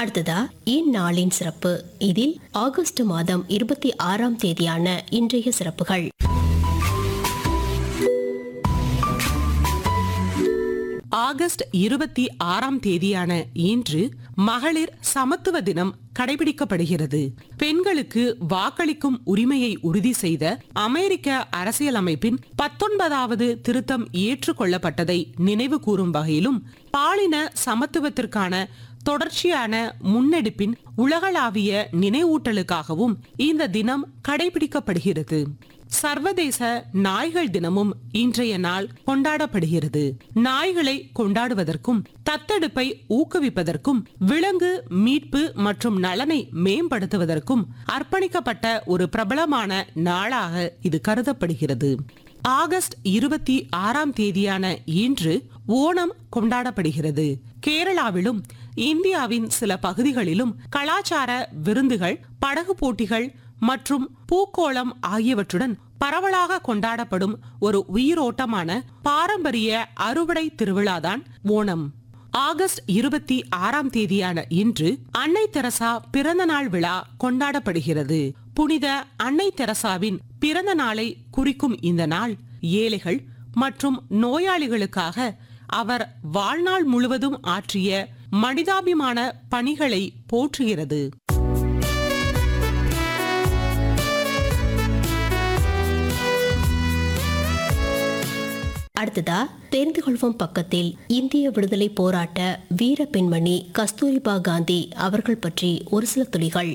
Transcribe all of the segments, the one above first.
அடுத்ததா இந்நாளின் சிறப்பு இதில் ஆகஸ்ட் மாதம் இருபத்தி ஆறாம் தேதியான இன்றைய சிறப்புகள் ஆகஸ்ட் இருபத்தி ஆறாம் தேதியான இன்று மகளிர் சமத்துவ தினம் கடைபிடிக்கப்படுகிறது பெண்களுக்கு வாக்களிக்கும் உரிமையை உறுதி செய்த அமெரிக்க அரசியலமைப்பின் பத்தொன்பதாவது திருத்தம் ஏற்றுக்கொள்ளப்பட்டதை நினைவு கூறும் வகையிலும் பாலின சமத்துவத்திற்கான தொடர்ச்சியான முன்னெடுப்பின் உலகளாவிய நினைவூட்டலுக்காகவும் இந்த தினம் கடைபிடிக்கப்படுகிறது சர்வதேச நாய்கள் தினமும் இன்றைய நாள் கொண்டாடப்படுகிறது நாய்களை கொண்டாடுவதற்கும் தத்தெடுப்பை ஊக்குவிப்பதற்கும் விலங்கு மீட்பு மற்றும் நலனை மேம்படுத்துவதற்கும் அர்ப்பணிக்கப்பட்ட ஒரு பிரபலமான நாளாக இது கருதப்படுகிறது ஆகஸ்ட் இருபத்தி ஆறாம் தேதியான இன்று ஓணம் கொண்டாடப்படுகிறது கேரளாவிலும் இந்தியாவின் சில பகுதிகளிலும் கலாச்சார விருந்துகள் படகு போட்டிகள் மற்றும் பூக்கோளம் ஆகியவற்றுடன் பரவலாக கொண்டாடப்படும் ஒரு உயிரோட்டமான பாரம்பரிய அறுவடை திருவிழாதான் ஓணம் ஆகஸ்ட் இருபத்தி ஆறாம் தேதியான இன்று அன்னை தெரசா பிறந்த நாள் விழா கொண்டாடப்படுகிறது புனித அன்னை தெரசாவின் பிறந்த நாளை குறிக்கும் இந்த நாள் ஏழைகள் மற்றும் நோயாளிகளுக்காக அவர் வாழ்நாள் முழுவதும் ஆற்றிய மனிதாபிமான பணிகளை போற்றுகிறது அடுத்ததா தெரிந்து கொள்வோம் பக்கத்தில் இந்திய விடுதலை போராட்ட வீர பெண்மணி கஸ்தூரிபா காந்தி அவர்கள் பற்றி ஒரு சில துளிகள்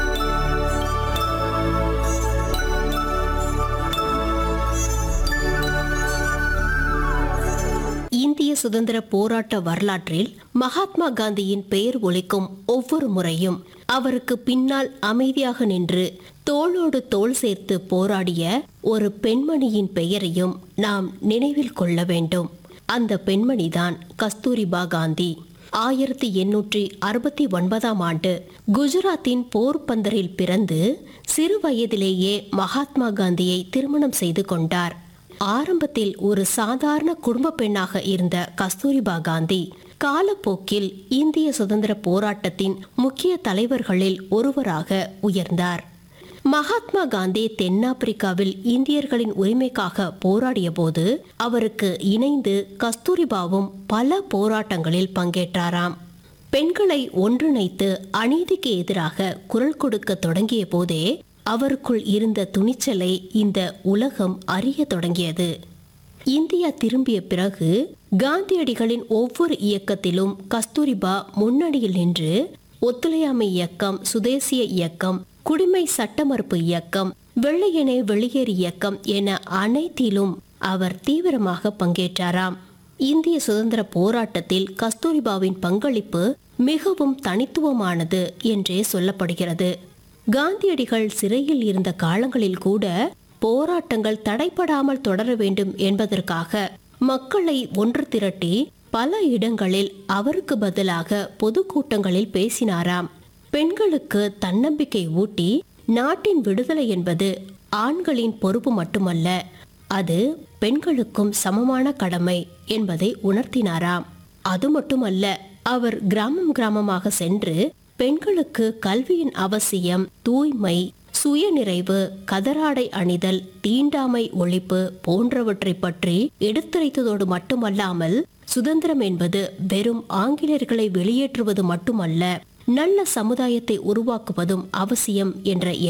இந்திய சுதந்திர போராட்ட வரலாற்றில் மகாத்மா காந்தியின் பெயர் ஒலிக்கும் ஒவ்வொரு முறையும் அவருக்கு பின்னால் அமைதியாக நின்று தோளோடு தோள் சேர்த்து போராடிய ஒரு பெண்மணியின் பெயரையும் நாம் நினைவில் கொள்ள வேண்டும் அந்த பெண்மணிதான் கஸ்தூரிபா காந்தி ஆயிரத்தி எண்ணூற்றி அறுபத்தி ஒன்பதாம் ஆண்டு குஜராத்தின் போர்பந்தரில் பிறந்து சிறு வயதிலேயே மகாத்மா காந்தியை திருமணம் செய்து கொண்டார் ஆரம்பத்தில் ஒரு சாதாரண குடும்ப பெண்ணாக இருந்த கஸ்தூரிபா காந்தி காலப்போக்கில் இந்திய சுதந்திர போராட்டத்தின் முக்கிய தலைவர்களில் ஒருவராக உயர்ந்தார் மகாத்மா காந்தி தென்னாப்பிரிக்காவில் இந்தியர்களின் உரிமைக்காக போராடிய போது அவருக்கு இணைந்து கஸ்தூரிபாவும் பல போராட்டங்களில் பங்கேற்றாராம் பெண்களை ஒன்றிணைத்து அநீதிக்கு எதிராக குரல் கொடுக்க தொடங்கிய போதே அவருக்குள் இருந்த துணிச்சலை இந்த உலகம் அறிய தொடங்கியது இந்தியா திரும்பிய பிறகு காந்தியடிகளின் ஒவ்வொரு இயக்கத்திலும் கஸ்தூரிபா முன்னணியில் நின்று ஒத்துழையாமை இயக்கம் சுதேசிய இயக்கம் குடிமை சட்ட மறுப்பு இயக்கம் வெள்ளையனே வெளியேறு இயக்கம் என அனைத்திலும் அவர் தீவிரமாக பங்கேற்றாராம் இந்திய சுதந்திர போராட்டத்தில் கஸ்தூரிபாவின் பங்களிப்பு மிகவும் தனித்துவமானது என்றே சொல்லப்படுகிறது காந்தியடிகள் சிறையில் இருந்த காலங்களில் கூட போராட்டங்கள் தடைப்படாமல் தொடர வேண்டும் என்பதற்காக மக்களை ஒன்று திரட்டி பல இடங்களில் அவருக்கு பதிலாக பொதுக்கூட்டங்களில் பேசினாராம் பெண்களுக்கு தன்னம்பிக்கை ஊட்டி நாட்டின் விடுதலை என்பது ஆண்களின் பொறுப்பு மட்டுமல்ல அது பெண்களுக்கும் சமமான கடமை என்பதை உணர்த்தினாராம் அது மட்டுமல்ல அவர் கிராமம் கிராமமாக சென்று பெண்களுக்கு கல்வியின் அவசியம் தூய்மை சுயநிறைவு கதராடை அணிதல் தீண்டாமை ஒழிப்பு போன்றவற்றை பற்றி எடுத்துரைத்ததோடு மட்டுமல்லாமல் சுதந்திரம் என்பது வெறும் ஆங்கிலேயர்களை வெளியேற்றுவது மட்டுமல்ல நல்ல சமுதாயத்தை உருவாக்குவதும் அவசியம் என்ற